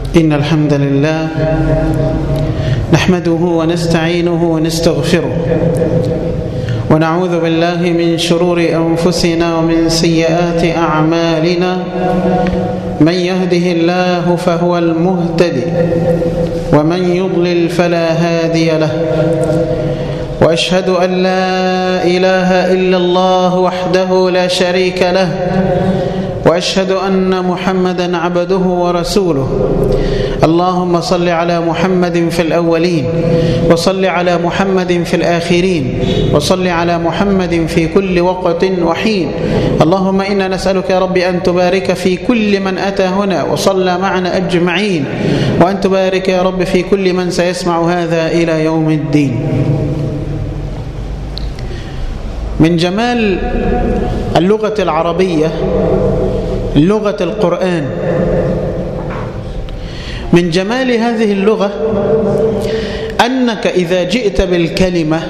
إن الحمد لله نحمده ونستعينه ونستغفره ونعوذ بالله من شرور أنفسنا ومن سيئات أعمالنا من يهده الله فهو المهتدي ومن يضلل فلا هادي له وأشهد أن لا إله إلا الله وحده لا شريك له وأشهد أن محمدا عبده ورسوله اللهم صل على محمد في الأولين وصل على محمد في الآخرين وصل على محمد في كل وقت وحين اللهم إنا نسألك يا رب أن تبارك في كل من أتى هنا وصلى معنا أجمعين وأن تبارك يا رب في كل من سيسمع هذا إلى يوم الدين من جمال اللغة العربية لغة القرآن من جمال هذه اللغة أنك إذا جئت بالكلمة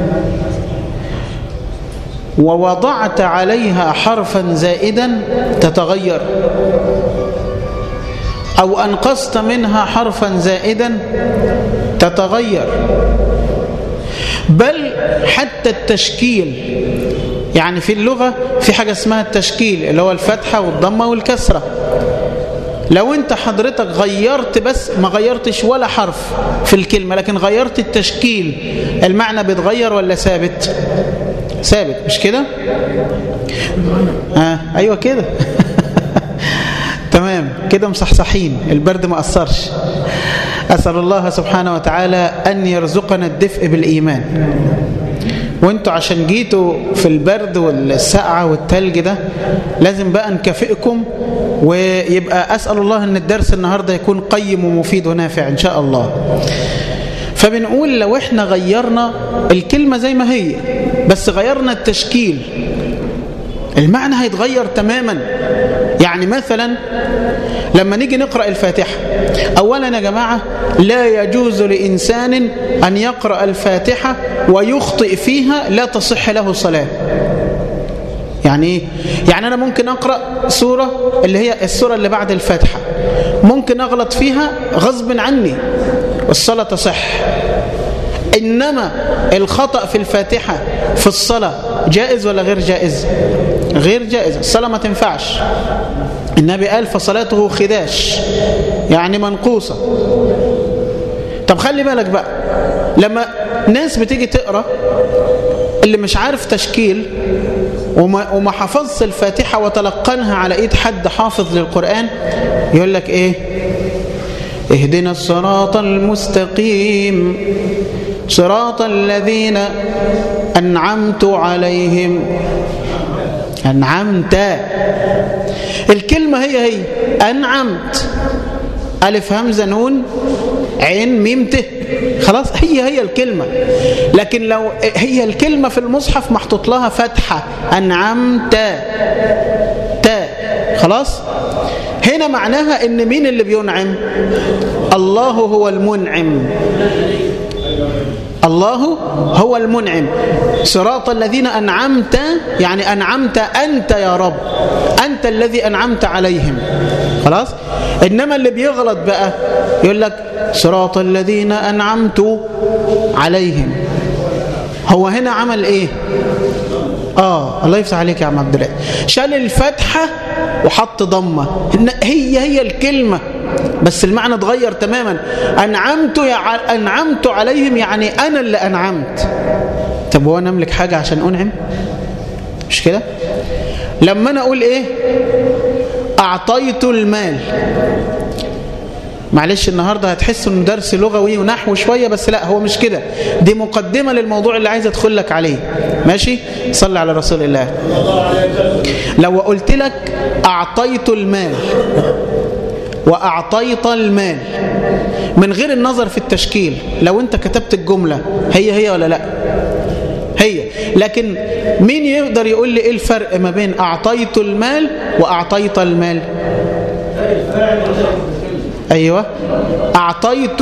ووضعت عليها حرفا زائدا تتغير أو أنقصت منها حرفا زائدا تتغير بل حتى التشكيل يعني في اللغة في حاجة اسمها التشكيل اللي هو الفتحة والضمة والكسرة لو انت حضرتك غيرت بس ما غيرتش ولا حرف في الكلمة لكن غيرت التشكيل المعنى بيتغير ولا ثابت ثابت مش كده آه ايوه كده تمام كده مصحصحين البرد ما أثرش أسأل الله سبحانه وتعالى أن يرزقنا الدفء بالإيمان وانتوا عشان جيتوا في البرد والسقعة والتلج ده لازم بقى نكافئكم ويبقى أسأل الله أن الدرس النهاردة يكون قيم ومفيد ونافع إن شاء الله فبنقول لو احنا غيرنا الكلمة زي ما هي بس غيرنا التشكيل المعنى هيتغير تماما يعني مثلا لما نيجي نقرأ الفاتحة أولا يا جماعة لا يجوز لإنسان أن يقرأ الفاتحة ويخطئ فيها لا تصح له صلاة يعني ايه؟ يعني أنا ممكن أقرأ سورة اللي هي السورة اللي بعد الفاتحة ممكن أغلط فيها غصب عني والصلاة تصح إنما الخطأ في الفاتحة في الصلاة جائز ولا غير جائز غير جائز الصلاة ما تنفعش النبي قال فصلاته خداش يعني منقوصة طب خلي بالك بقى لما ناس بتيجي تقرأ اللي مش عارف تشكيل وما, وما حفظش الفاتحة وتلقنها على ايد حد حافظ للقرآن يقول لك ايه اهدنا الصراط المستقيم صراط الذين أنعمت عليهم أنعمت الكلمة هي هي أنعمت ألف همزة نون عين ميم ت خلاص هي هي الكلمة لكن لو هي الكلمة في المصحف محطوط لها فتحة أنعمت تا خلاص هنا معناها ان مين اللي بينعم الله هو المنعم الله هو المنعم صراط الذين أنعمت يعني أنعمت أنت يا رب أنت الذي أنعمت عليهم خلاص إنما اللي بيغلط بقى يقول لك صراط الذين أنعمت عليهم هو هنا عمل إيه آه الله يفتح عليك يا عم عبد الله شال الفتحة وحط ضمة هي هي الكلمة بس المعنى اتغير تماما أنعمت يع... أنعمت عليهم يعني أنا اللي أنعمت طب هو أنا أملك حاجة عشان أنعم مش كده لما أنا أقول إيه أعطيت المال معلش النهاردة هتحس انه درس لغوي ونحو شوية بس لا هو مش كده دي مقدمة للموضوع اللي عايز ادخل لك عليه ماشي صلي على رسول الله لو قلت لك أعطيت المال وأعطيت المال من غير النظر في التشكيل لو انت كتبت الجملة هي هي ولا لا هي لكن مين يقدر يقول لي ايه الفرق ما بين أعطيت المال وأعطيت المال أيوة أعطيت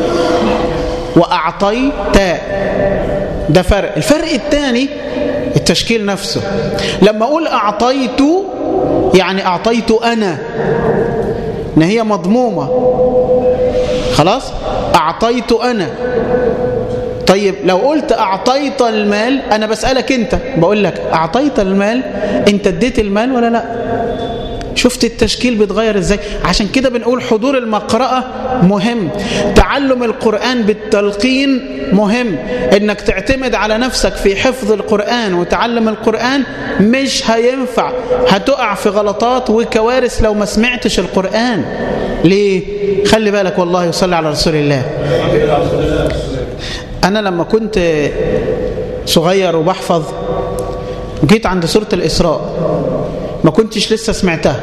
وأعطيت ده فرق الفرق الثاني التشكيل نفسه لما أقول أعطيت يعني أعطيت أنا ان هي مضمومة خلاص اعطيت انا طيب لو قلت اعطيت المال انا بسألك انت بقول لك اعطيت المال انت اديت المال ولا لا شفت التشكيل بيتغير ازاي عشان كده بنقول حضور المقرأة مهم تعلم القرآن بالتلقين مهم انك تعتمد على نفسك في حفظ القرآن وتعلم القرآن مش هينفع هتقع في غلطات وكوارث لو ما سمعتش القرآن ليه خلي بالك والله يصلي على رسول الله انا لما كنت صغير وبحفظ جيت عند سورة الإسراء ما كنتش لسه سمعتها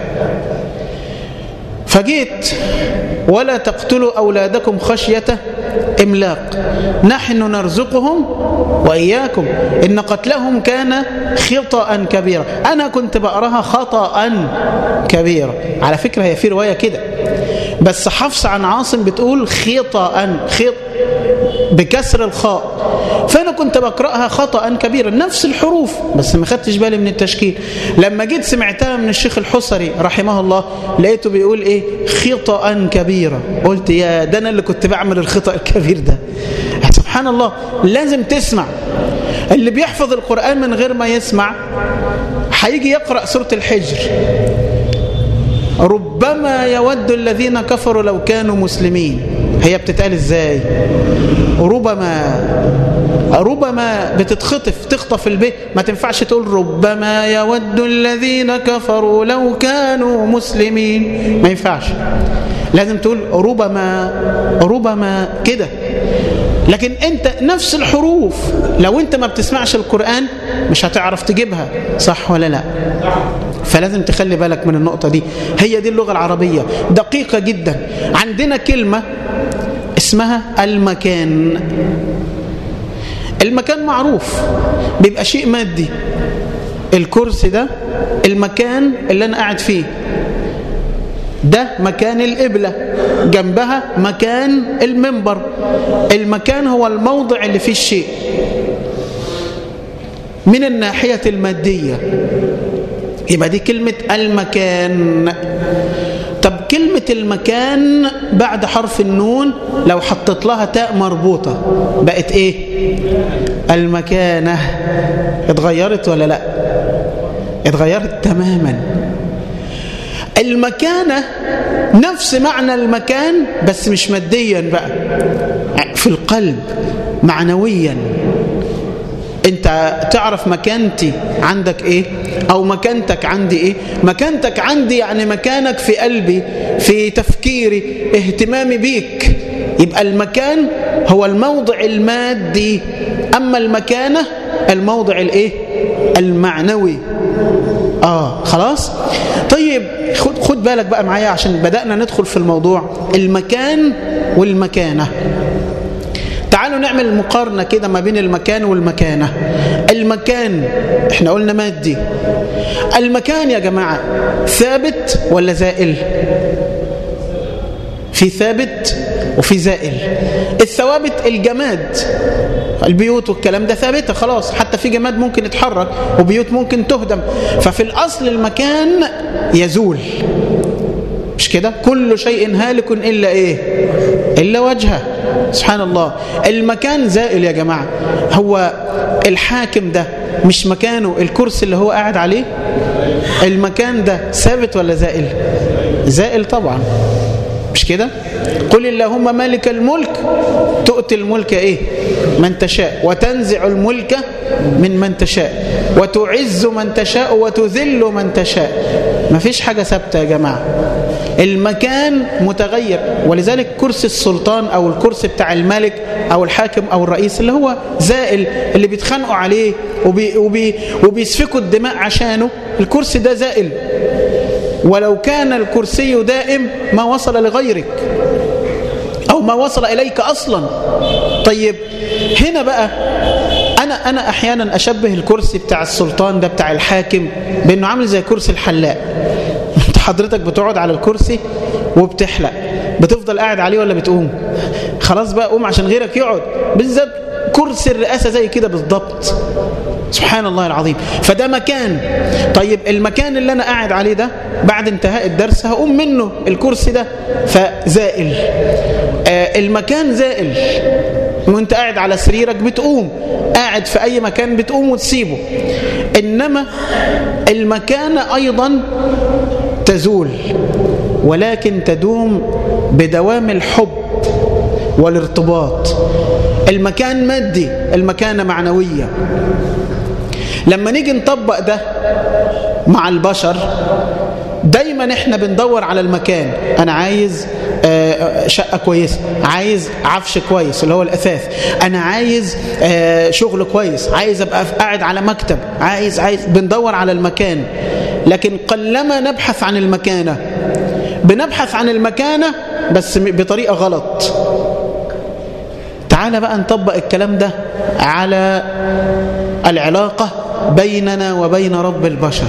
فجيت ولا تقتلوا أولادكم خشية إملاق نحن نرزقهم وإياكم إن قتلهم كان خطأ كبيرا أنا كنت بقراها خطأ كبيرا على فكرة هي في رواية كده بس حفص عن عاصم بتقول خطأ خط بكسر الخاء فأنا كنت بقرأها خطأ كبيرا نفس الحروف بس ما خدتش بالي من التشكيل لما جيت سمعتها من الشيخ الحصري رحمه الله لقيته بيقول إيه خطأ كبيرا قلت يا ده أنا اللي كنت بعمل الخطأ الكبير ده سبحان الله لازم تسمع اللي بيحفظ القرآن من غير ما يسمع هيجي يقرأ سورة الحجر ربما يود الذين كفروا لو كانوا مسلمين هي بتتقال ازاي ربما ربما بتتخطف تخطف البيت ما تنفعش تقول ربما يود الذين كفروا لو كانوا مسلمين ما ينفعش لازم تقول ربما ربما كده لكن انت نفس الحروف لو انت ما بتسمعش القرآن مش هتعرف تجيبها صح ولا لا فلازم تخلي بالك من النقطة دي هي دي اللغة العربية دقيقة جدا عندنا كلمة اسمها المكان المكان معروف بيبقى شيء مادي الكرسي ده المكان اللي أنا قاعد فيه ده مكان القبلة جنبها مكان المنبر المكان هو الموضع اللي فيه الشيء من الناحية المادية يبقى دي كلمة المكان طب كلمة المكان بعد حرف النون لو حطيت لها تاء مربوطة بقت ايه المكانة اتغيرت ولا لا اتغيرت تماما المكانة نفس معنى المكان بس مش ماديا بقى في القلب معنويا انت تعرف مكانتي عندك ايه او مكانتك عندي ايه مكانتك عندي يعني مكانك في قلبي في تفكيري اهتمامي بيك يبقى المكان هو الموضع المادي اما المكانة الموضع الايه المعنوي اه خلاص طيب خد, خد بالك بقى معايا عشان بدأنا ندخل في الموضوع المكان والمكانة تعالوا نعمل مقارنة كده ما بين المكان والمكانة المكان احنا قلنا مادي المكان يا جماعة ثابت ولا زائل في ثابت وفي زائل الثوابت الجماد البيوت والكلام ده ثابته خلاص حتى في جماد ممكن يتحرك وبيوت ممكن تهدم ففي الأصل المكان يزول مش كده كل شيء هالك إلا إيه إلا وجهه سبحان الله المكان زائل يا جماعة هو الحاكم ده مش مكانه الكرسي اللي هو قاعد عليه المكان ده ثابت ولا زائل زائل طبعا مش كده قل اللهم مالك الملك تؤتي الملك ايه من تشاء وتنزع الملك من من تشاء وتعز من تشاء وتذل من تشاء ما فيش حاجة ثابتة يا جماعة المكان متغير ولذلك كرسي السلطان أو الكرسي بتاع الملك أو الحاكم أو الرئيس اللي هو زائل اللي بيتخانقوا عليه وبي وبي وبيسفكوا الدماء عشانه الكرسي ده زائل ولو كان الكرسي دائم ما وصل لغيرك أو ما وصل إليك أصلا طيب هنا بقى أنا, أنا أحيانا أشبه الكرسي بتاع السلطان ده بتاع الحاكم بأنه عامل زي كرسي الحلاق انت حضرتك بتقعد على الكرسي وبتحلق بتفضل قاعد عليه ولا بتقوم خلاص بقى قوم عشان غيرك يقعد بالذات كرسي الرئاسة زي كده بالضبط سبحان الله العظيم فده مكان طيب المكان اللي أنا قاعد عليه ده بعد انتهاء الدرس هقوم منه الكرسي ده فزائل آه المكان زائل وانت قاعد على سريرك بتقوم قاعد في أي مكان بتقوم وتسيبه إنما المكان أيضا تزول ولكن تدوم بدوام الحب والارتباط المكان مادي المكانة معنوية لما نيجي نطبق ده مع البشر دايما احنا بندور على المكان انا عايز شقة كويسة عايز عفش كويس اللي هو الأثاث أنا عايز شغل كويس عايز أبقى قاعد على مكتب عايز عايز بندور على المكان لكن قلما نبحث عن المكانة بنبحث عن المكانة بس بطريقة غلط تعال بقى نطبق الكلام ده على العلاقة بيننا وبين رب البشر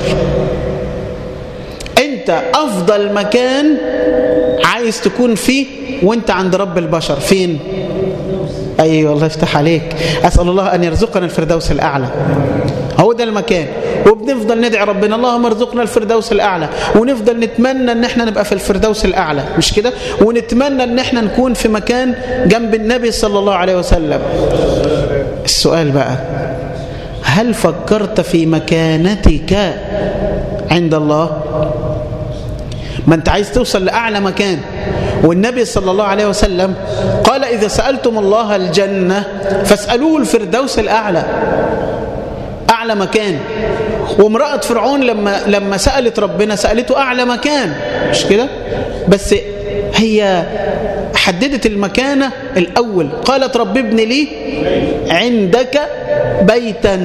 انت افضل مكان عايز تكون فيه وانت عند رب البشر فين ايوه الله يفتح عليك اسال الله ان يرزقنا الفردوس الاعلى هو ده المكان وبنفضل ندعي ربنا اللهم ارزقنا الفردوس الاعلى ونفضل نتمنى ان احنا نبقى في الفردوس الاعلى مش كده ونتمنى ان احنا نكون في مكان جنب النبي صلى الله عليه وسلم السؤال بقى هل فكرت في مكانتك عند الله ما انت عايز توصل لأعلى مكان والنبي صلى الله عليه وسلم قال إذا سألتم الله الجنة فاسألوه الفردوس الأعلى أعلى مكان وامرأة فرعون لما, لما سألت ربنا سألته أعلى مكان مش كده بس هي حددت المكانة الأول قالت رب ابن لي عندك بيتا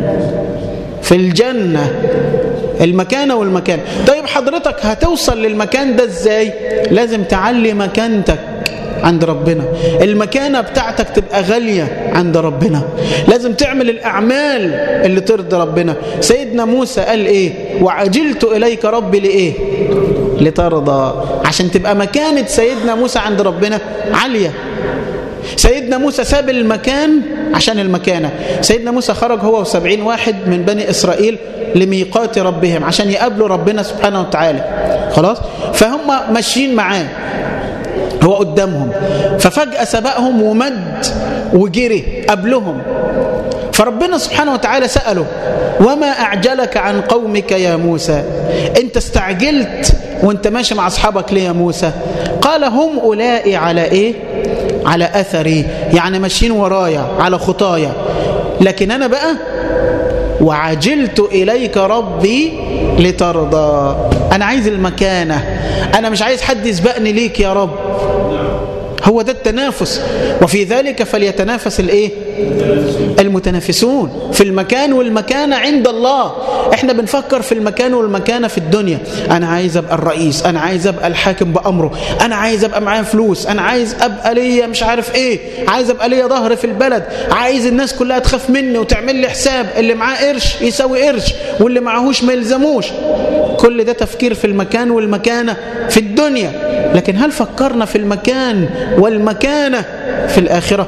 في الجنة المكانة والمكان طيب حضرتك هتوصل للمكان ده ازاي لازم تعلي مكانتك عند ربنا المكانة بتاعتك تبقى غالية عند ربنا لازم تعمل الأعمال اللي ترضي ربنا سيدنا موسى قال إيه وعجلت إليك ربي لإيه لترضى عشان تبقى مكانة سيدنا موسى عند ربنا عالية سيدنا موسى ساب المكان عشان المكانة سيدنا موسى خرج هو وسبعين واحد من بني إسرائيل لميقات ربهم عشان يقابلوا ربنا سبحانه وتعالى خلاص فهم ماشيين معاه هو قدامهم ففجأة سبقهم ومد وجري قبلهم فربنا سبحانه وتعالى سأله وما أعجلك عن قومك يا موسى أنت استعجلت وانت ماشي مع أصحابك ليه يا موسى قال هم أولئي على إيه على أثري يعني ماشيين ورايا على خطايا لكن أنا بقى وعجلت إليك ربي لترضى أنا عايز المكانة أنا مش عايز حد يسبقني ليك يا رب هو ده التنافس وفي ذلك فليتنافس الايه المتنافسون في المكان والمكانة عند الله احنا بنفكر في المكان والمكانة في الدنيا انا عايز ابقى الرئيس انا عايز ابقى الحاكم بامره انا عايز ابقى معايا فلوس انا عايز ابقى ليا مش عارف ايه عايز ابقى ليا ظهر في البلد عايز الناس كلها تخاف مني وتعمل لي حساب اللي معاه قرش يساوي قرش واللي معهوش ما يلزموش كل ده تفكير في المكان والمكانة في الدنيا لكن هل فكرنا في المكان والمكانة في الآخرة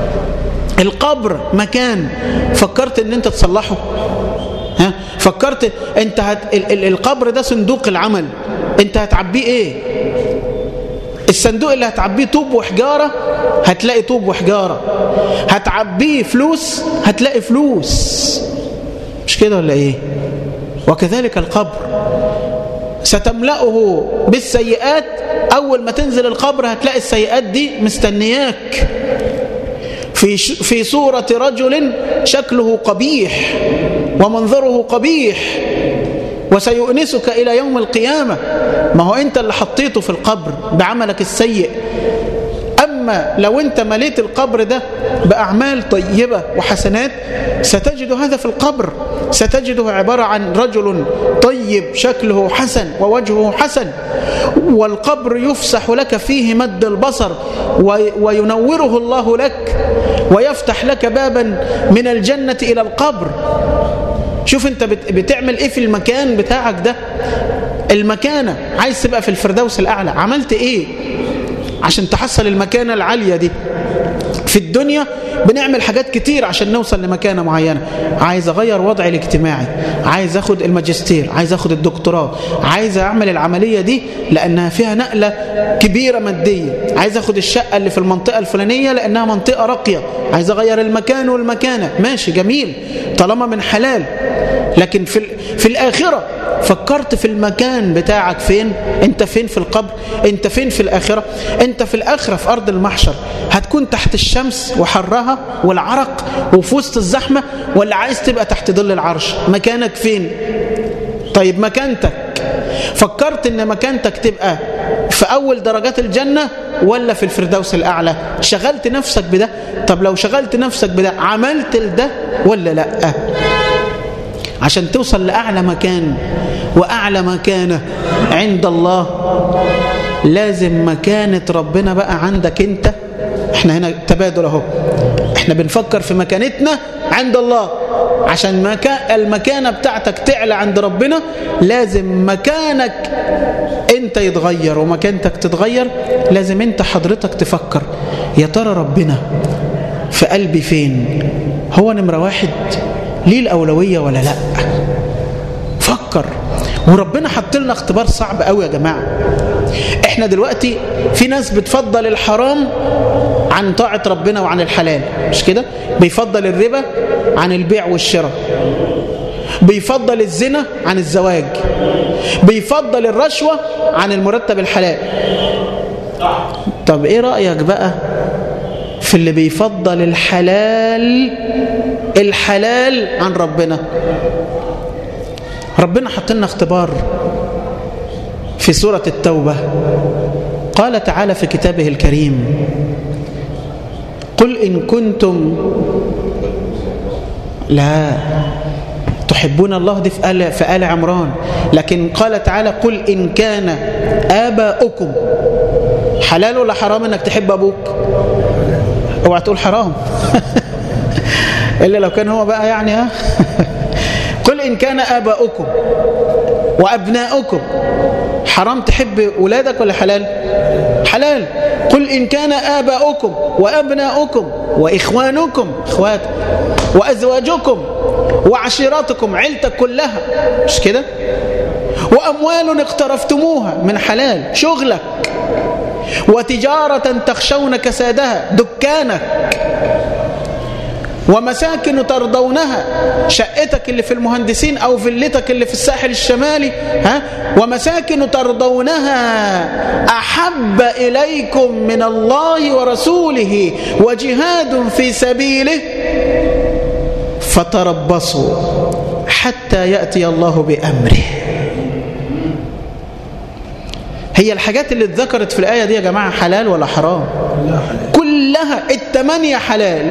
القبر مكان فكرت ان انت تصلحه ها فكرت انت هت... ال... ال... القبر ده صندوق العمل انت هتعبيه ايه الصندوق اللي هتعبيه طوب وحجارة هتلاقي طوب وحجارة هتعبيه فلوس هتلاقي فلوس مش كده ولا ايه وكذلك القبر ستملأه بالسيئات أول ما تنزل القبر هتلاقي السيئات دي مستنياك في, في صورة رجل شكله قبيح ومنظره قبيح وسيؤنسك إلى يوم القيامة ما هو أنت اللي حطيته في القبر بعملك السيء أما لو أنت مليت القبر ده بأعمال طيبة وحسنات ستجد هذا في القبر ستجده عبارة عن رجل طيب شكله حسن ووجهه حسن والقبر يفسح لك فيه مد البصر وينوره الله لك ويفتح لك بابا من الجنة إلى القبر شوف انت بتعمل ايه في المكان بتاعك ده المكانة عايز تبقى في الفردوس الأعلى عملت ايه عشان تحصل المكانة العالية دي في الدنيا بنعمل حاجات كتير عشان نوصل لمكانة معينة عايز أغير وضعي الاجتماعي عايز أخد الماجستير عايز أخد الدكتوراه عايز أعمل العملية دي لأنها فيها نقلة كبيرة مادية عايز أخد الشقة اللي في المنطقة الفلانية لأنها منطقة راقية عايز أغير المكان والمكانة ماشي جميل طالما من حلال لكن في, في الآخرة فكرت في المكان بتاعك فين انت فين في القبر انت فين في الآخرة انت في الآخرة في أرض المحشر هتكون تحت الشمس وحرها والعرق وفي وسط الزحمة ولا عايز تبقى تحت ظل العرش مكانك فين طيب مكانتك فكرت ان مكانتك تبقى في أول درجات الجنة ولا في الفردوس الأعلى شغلت نفسك بده طب لو شغلت نفسك بده عملت لده ولا لأ عشان توصل لأعلى مكان وأعلى مكانة عند الله لازم مكانة ربنا بقى عندك انت احنا هنا تبادل اهو احنا بنفكر في مكانتنا عند الله عشان مكا... المكانة بتاعتك تعلى عند ربنا لازم مكانك انت يتغير ومكانتك تتغير لازم انت حضرتك تفكر يا ترى ربنا في قلبي فين هو نمرة واحد ليه الأولوية ولا لا فكر وربنا حط لنا اختبار صعب قوي يا جماعة احنا دلوقتي في ناس بتفضل الحرام عن طاعة ربنا وعن الحلال مش كده بيفضل الربا عن البيع والشراء بيفضل الزنا عن الزواج بيفضل الرشوة عن المرتب الحلال طب ايه رأيك بقى في اللي بيفضل الحلال الحلال عن ربنا ربنا حط لنا اختبار في سورة التوبة قال تعالى في كتابه الكريم قل إن كنتم لا تحبون الله دي في آل, في آل عمران لكن قال تعالى قل إن كان آباؤكم حلال ولا حرام انك تحب أبوك اوعى تقول حرام إلا لو كان هو بقى يعني ها قل إن كان آباؤكم وأبناؤكم حرام تحب ولادك ولا حلال حلال قل إن كان آباؤكم وأبناؤكم وإخوانكم إخوات وأزواجكم وعشيراتكم عيلتك كلها مش كده وأموال اقترفتموها من حلال شغلك وتجارة تخشون كسادها دكانك ومساكن ترضونها شقتك اللي في المهندسين أو فيلتك اللي في الساحل الشمالي ها ومساكن ترضونها أحب إليكم من الله ورسوله وجهاد في سبيله فتربصوا حتى يأتي الله بأمره هي الحاجات اللي اتذكرت في الآية دي يا جماعة حلال ولا حرام كلها التمانية حلال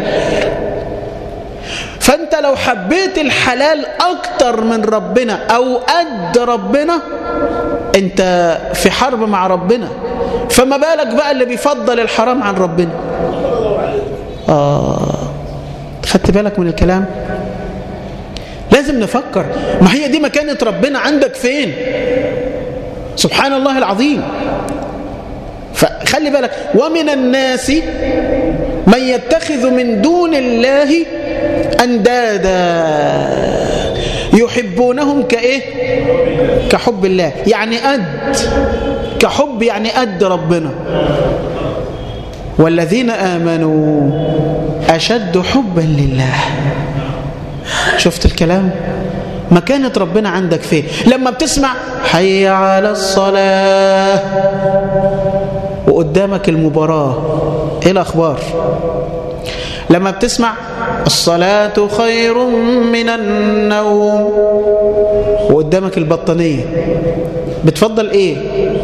فانت لو حبيت الحلال اكتر من ربنا او قد ربنا انت في حرب مع ربنا فما بالك بقى اللي بيفضل الحرام عن ربنا آه خدت بالك من الكلام لازم نفكر ما هي دي مكانة ربنا عندك فين سبحان الله العظيم فخلي بالك ومن الناس من يتخذ من دون الله أندادا يحبونهم كإيه كحب الله يعني قد كحب يعني قد ربنا والذين آمنوا أشد حبا لله شفت الكلام مكانة ربنا عندك فين لما بتسمع حي على الصلاة وقدامك المباراة ايه الأخبار لما بتسمع الصلاة خير من النوم وقدامك البطانية بتفضل ايه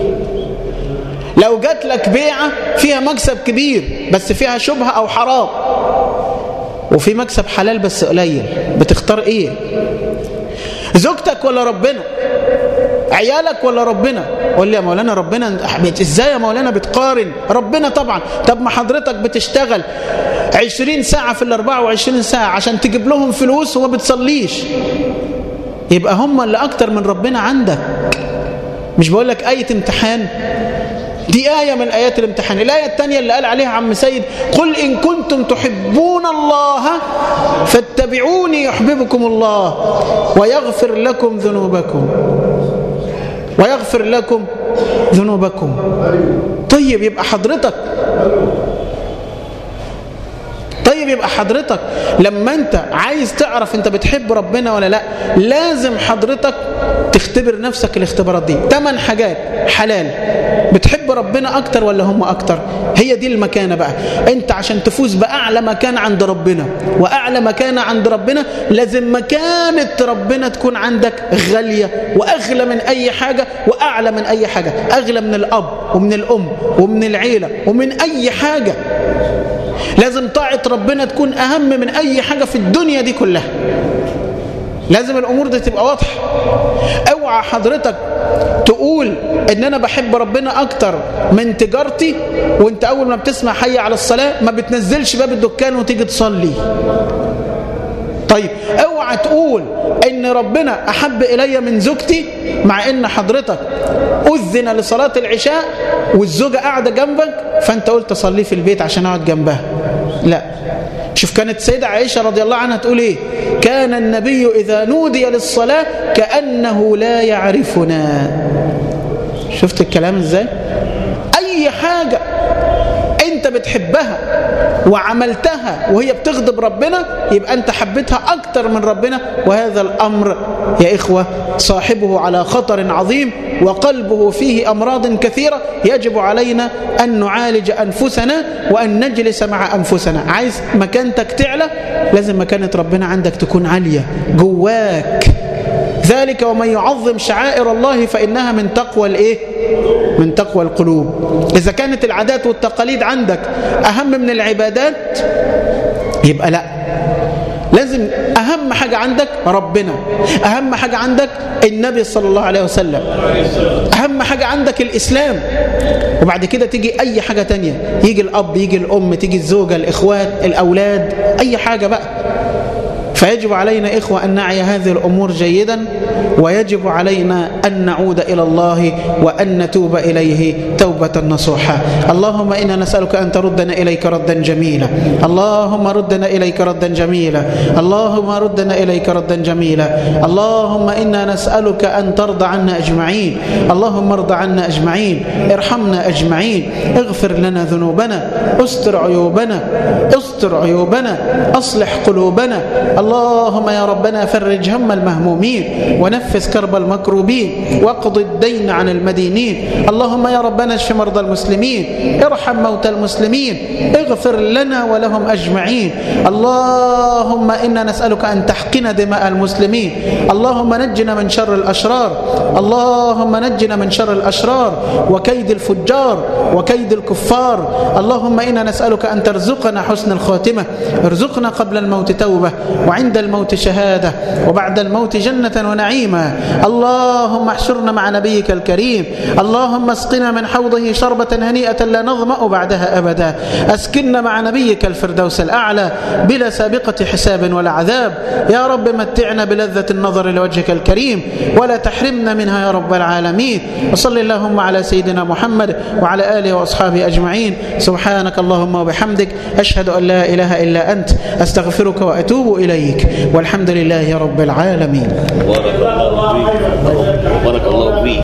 لو جات لك بيعة فيها مكسب كبير بس فيها شبهة او حرام وفي مكسب حلال بس قليل بتختار ايه زوجتك ولا ربنا عيالك ولا ربنا قول لي يا مولانا ربنا ازاي يا مولانا بتقارن ربنا طبعا طب ما حضرتك بتشتغل عشرين ساعة في الاربعة وعشرين ساعة عشان تجيب لهم فلوس وما بتصليش يبقى هم اللي اكتر من ربنا عندك مش بقول لك اية امتحان دي آية من آيات الامتحان الآية الثانية اللي قال عليها عم سيد قل إن كنتم تحبون الله فاتبعوني يحببكم الله ويغفر لكم ذنوبكم ويغفر لكم ذنوبكم طيب يبقى حضرتك طيب يبقى حضرتك لما انت عايز تعرف انت بتحب ربنا ولا لا لازم حضرتك تختبر نفسك الاختبارات دي ثمان حاجات حلال بتحب ربنا اكتر ولا هم اكتر هي دي المكانة بقى انت عشان تفوز باعلى مكان عند ربنا واعلى مكانة عند ربنا لازم مكانة ربنا تكون عندك غالية واغلى من اي حاجة واعلى من اي حاجة اغلى من الاب ومن الام ومن العيلة ومن اي حاجة لازم طاعة ربنا تكون أهم من أي حاجة في الدنيا دي كلها لازم الأمور دي تبقى واضحة اوعى حضرتك تقول ان انا بحب ربنا اكتر من تجارتي وانت اول ما بتسمع حي على الصلاة ما بتنزلش باب الدكان وتيجي تصلي طيب اوعى تقول ان ربنا احب الي من زوجتي مع ان حضرتك اذن لصلاة العشاء والزوجة قاعدة جنبك فانت قلت صلي في البيت عشان اقعد جنبها لا شوف كانت سيدة عائشة رضي الله عنها تقول ايه كان النبي اذا نودي للصلاة كأنه لا يعرفنا شفت الكلام ازاي اي حاجة انت بتحبها وعملتها وهي بتغضب ربنا يبقى انت حبيتها اكتر من ربنا وهذا الامر يا اخوة صاحبه على خطر عظيم وقلبه فيه امراض كثيرة يجب علينا ان نعالج انفسنا وان نجلس مع انفسنا عايز مكانتك تعلى لازم مكانة ربنا عندك تكون عالية جواك ذلك ومن يعظم شعائر الله فإنها من تقوى الإيه؟ من تقوى القلوب إذا كانت العادات والتقاليد عندك أهم من العبادات يبقى لا لازم أهم حاجة عندك ربنا أهم حاجة عندك النبي صلى الله عليه وسلم أهم حاجة عندك الإسلام وبعد كده تيجي أي حاجة تانية يجي الأب يجي الأم تيجي الزوجة الإخوات الأولاد أي حاجة بقى فيجب علينا إخوة أن نعي هذه الأمور جيدا ويجب علينا أن نعود إلى الله وأن نتوب إليه توبة نصوحة اللهم إنا نسألك أن تردنا إليك ردا جميلا اللهم ردنا إليك ردا جميلا اللهم ردنا إليك ردا جميلا اللهم إنا نسألك أن ترضى عنا أجمعين اللهم ارضى عنا أجمعين ارحمنا أجمعين اغفر لنا ذنوبنا استر عيوبنا استر عيوبنا أصلح قلوبنا اللهم يا ربنا فرج هم المهمومين ونفس كرب المكروبين واقض الدين عن المدينين اللهم يا ربنا اشف مرضى المسلمين ارحم موتى المسلمين اغفر لنا ولهم أجمعين اللهم إنا نسألك أن تحقن دماء المسلمين اللهم نجنا من شر الأشرار اللهم نجنا من شر الأشرار وكيد الفجار وكيد الكفار اللهم إنا نسألك أن ترزقنا حسن الخاتمة ارزقنا قبل الموت توبة وعند الموت شهادة وبعد الموت جنة ونعيما اللهم احشرنا مع نبيك الكريم اللهم اسقنا من حوضه شربة هنيئة لا نظمأ بعدها أبدا أسكننا مع نبيك الفردوس الأعلى بلا سابقة حساب ولا عذاب يا رب متعنا بلذة النظر لوجهك الكريم ولا تحرمنا منها يا رب العالمين وصل اللهم على سيدنا محمد وعلى آله وأصحابه أجمعين سبحانك اللهم وبحمدك أشهد أن لا إله إلا أنت أستغفرك وأتوب إليك والحمد لله رب العالمين بارك الله فيك بارك الله فيك